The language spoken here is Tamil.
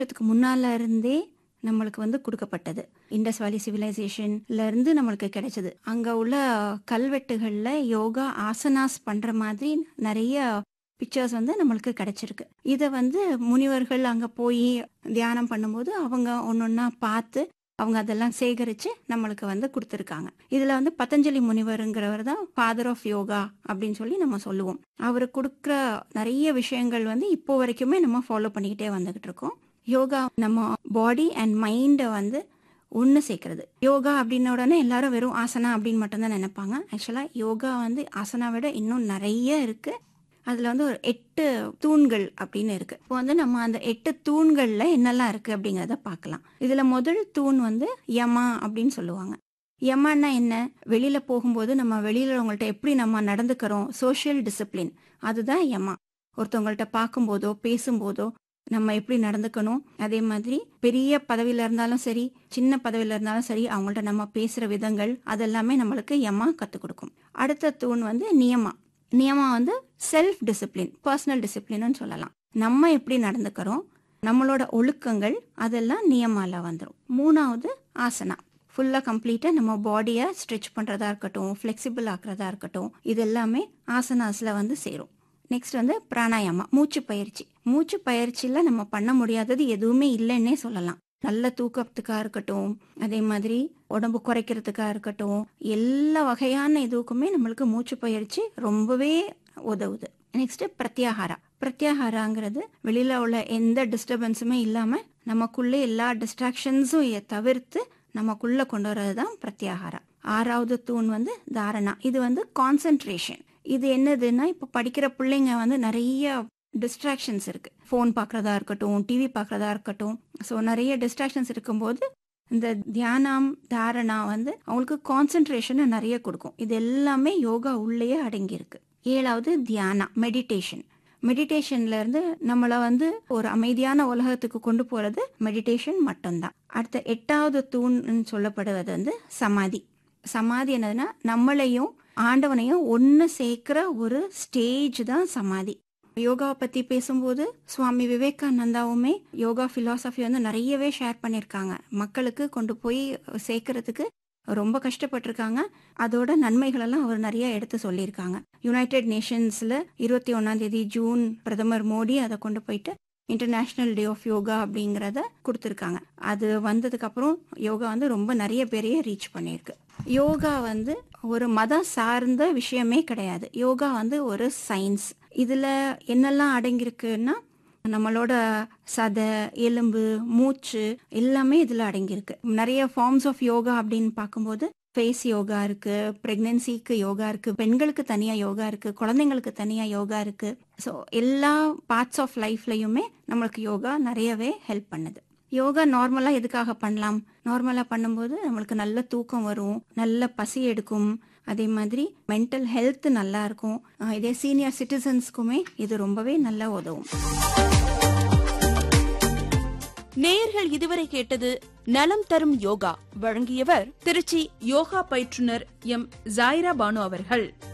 வருஷத்துக்கு முன்னால இருந்தே நம்மளுக்கு வந்து கொடுக்கப்பட்டது இண்டஸ் வேலி சிவிலைசேஷன்ல இருந்து நம்மளுக்கு கிடைச்சது அங்க உள்ள கல்வெட்டுகள்ல யோகா ஆசனாஸ் பண்ற மாதிரி நிறைய பிக்சர்ஸ் வந்து நம்மளுக்கு கிடைச்சிருக்கு இதை வந்து முனிவர்கள் அங்க போய் தியானம் பண்ணும்போது அவங்க ஒன்னொன்னா பார்த்து அவங்க அதெல்லாம் சேகரிச்சு நம்மளுக்கு வந்து கொடுத்துருக்காங்க இதுல வந்து பதஞ்சலி முனிவருங்கிறவர் தான் ஃபாதர் ஆஃப் யோகா அப்படின்னு சொல்லி நம்ம சொல்லுவோம் அவர் கொடுக்குற நிறைய விஷயங்கள் வந்து இப்போ வரைக்குமே நம்ம ஃபாலோ பண்ணிக்கிட்டே வந்துகிட்டு இருக்கோம் யோகா நம்ம பாடி அண்ட் மைண்டை வந்து ஒன்று சேர்க்கறது யோகா அப்படின்ன உடனே எல்லாரும் வெறும் ஆசனா அப்படின்னு மட்டும்தான் நினைப்பாங்க ஆக்சுவலாக யோகா வந்து ஆசனா விட இன்னும் நிறைய இருக்கு அதில் வந்து ஒரு எட்டு தூண்கள் அப்படின்னு இருக்கு இப்போ வந்து நம்ம அந்த எட்டு தூண்களில் என்னெல்லாம் இருக்கு அப்படிங்கிறத பார்க்கலாம் இதில் முதல் தூண் வந்து யமா அப்படின்னு சொல்லுவாங்க யமான்னா என்ன வெளியில போகும்போது நம்ம வெளியில உங்கள்ட்ட எப்படி நம்ம நடந்துக்கிறோம் சோஷியல் டிசிப்ளின் அதுதான் யமா ஒருத்தவங்கள்ட்ட பார்க்கும்போதோ பேசும்போதோ நம்ம எப்படி நடந்துக்கணும் அதே மாதிரி பெரிய பதவியில இருந்தாலும் சரி சின்ன பதவியில இருந்தாலும் சரி அவங்கள்ட்ட நம்ம பேசுற விதங்கள் அதெல்லாமே நம்மளுக்கு யமா கற்றுக் கொடுக்கும் அடுத்த தூண் வந்து நியமா நியமா வந்து செல்ஃப் டிசிப்ளின் பர்சனல் டிசிப்ளின்னு சொல்லலாம் நம்ம எப்படி நடந்துக்கிறோம் நம்மளோட ஒழுக்கங்கள் அதெல்லாம் நியமால வந்துடும் மூணாவது ஆசனா ஃபுல்லாக கம்ப்ளீட்டாக நம்ம பாடியை ஸ்ட்ரெச் பண்ணுறதா இருக்கட்டும் ஃப்ளெக்சிபிள் ஆக்குறதா இருக்கட்டும் இது எல்லாமே ஆசனாஸில் வந்து சேரும் நெக்ஸ்ட் வந்து பிராணாயாமா மூச்சு பயிற்சி மூச்சு பயிற்சியில் நம்ம பண்ண முடியாதது எதுவுமே இல்லைன்னே சொல்லலாம் நல்ல தூக்கத்துக்கா இருக்கட்டும் அதே மாதிரி உடம்பு குறைக்கிறதுக்கா இருக்கட்டும் எல்லா வகையான இதுக்குமே நம்மளுக்கு மூச்சு பயிற்சி ரொம்பவே உதவுது நெக்ஸ்ட் பிரத்யாகாரா பிரத்யாகாராங்கிறது வெளியில உள்ள எந்த டிஸ்டர்பன்ஸுமே இல்லாம நமக்குள்ள எல்லா டிஸ்ட்ராக்ஷன்ஸும் தவிர்த்து நமக்குள்ள கொண்டு வர்றது தான் பிரத்யாகாரா ஆறாவது தூண் வந்து தாரணா இது வந்து கான்சென்ட்ரேஷன் இது என்னதுன்னா இப்போ படிக்கிற பிள்ளைங்க வந்து நிறைய டிஸ்ட்ராக்ஷன்ஸ் இருக்கு ஃபோன் பார்க்குறதா இருக்கட்டும் டிவி பார்க்குறதா இருக்கட்டும் ஸோ நிறைய டிஸ்ட்ராக்ஷன்ஸ் இருக்கும்போது இந்த தியானம் தாரணா வந்து அவங்களுக்கு கான்சென்ட்ரேஷனை நிறைய கொடுக்கும் இது எல்லாமே யோகா உள்ளேயே அடங்கியிருக்கு ஏழாவது தியானா மெடிடேஷன் மெடிடேஷன்ல இருந்து நம்மள வந்து ஒரு அமைதியான உலகத்துக்கு கொண்டு போறது மெடிடேஷன் மட்டும்தான் அடுத்த எட்டாவது தூண் சொல்லப்படுவது வந்து சமாதி சமாதி என்னதுன்னா நம்மளையும் ஆண்டவனையும் ஒன்று சேர்க்கிற ஒரு ஸ்டேஜ் தான் சமாதி யோகாவை பத்தி பேசும்போது சுவாமி விவேகானந்தாவுமே யுனி பிலாசபி வந்து நிறையவே ஷேர் பண்ணியிருக்காங்க மக்களுக்கு கொண்டு போய் சேர்க்கறதுக்கு ரொம்ப கஷ்டப்பட்டிருக்காங்க அதோட நன்மைகள் எல்லாம் அவர் நிறைய எடுத்து சொல்லியிருக்காங்க யுனைடெட் நேஷன்ஸ்ல இருபத்தி ஒன்னாம் தேதி ஜூன் பிரதமர் மோடி அதை கொண்டு போயிட்டு இன்டர்நேஷனல் டே ஆஃப் யோகா அப்படிங்கிறத கொடுத்துருக்காங்க அது வந்ததுக்கு அப்புறம் யோகா வந்து ரொம்ப நிறைய பேரையே ரீச் பண்ணியிருக்கு யோகா வந்து ஒரு மதம் சார்ந்த விஷயமே கிடையாது யோகா வந்து ஒரு சயின்ஸ் இதுல என்னெல்லாம் அடங்கியிருக்குன்னா நம்மளோட சதை எலும்பு மூச்சு எல்லாமே இதுல அடங்கியிருக்கு நிறைய ஃபார்ம்ஸ் ஆஃப் யோகா அப்படின்னு பார்க்கும்போது ஃபேஸ் யோகா இருக்கு பிரெக்னன்சிக்கு யோகா இருக்கு பெண்களுக்கு தனியா யோகா இருக்கு குழந்தைங்களுக்கு தனியா யோகா இருக்கு ஸோ எல்லா பார்ட்ஸ் ஆஃப் லைஃப்லயுமே நம்மளுக்கு யோகா நிறையவே ஹெல்ப் பண்ணுது யோகா நார்மலா எதுக்காக பண்ணலாம் நார்மலா பண்ணும்போது நம்மளுக்கு நல்ல தூக்கம் வரும் நல்ல பசி எடுக்கும் அதே மாதிரி மென்டல் ஹெல்த் நல்லா இருக்கும் இதே சீனியர் சிட்டிசன்ஸ்க்குமே இது ரொம்பவே நல்லா உதவும் நேயர்கள் இதுவரை கேட்டது நலம் தரும் யோகா வழங்கியவர் திருச்சி யோகா பயிற்றுனர் எம் ஜாயிரா பானு அவர்கள்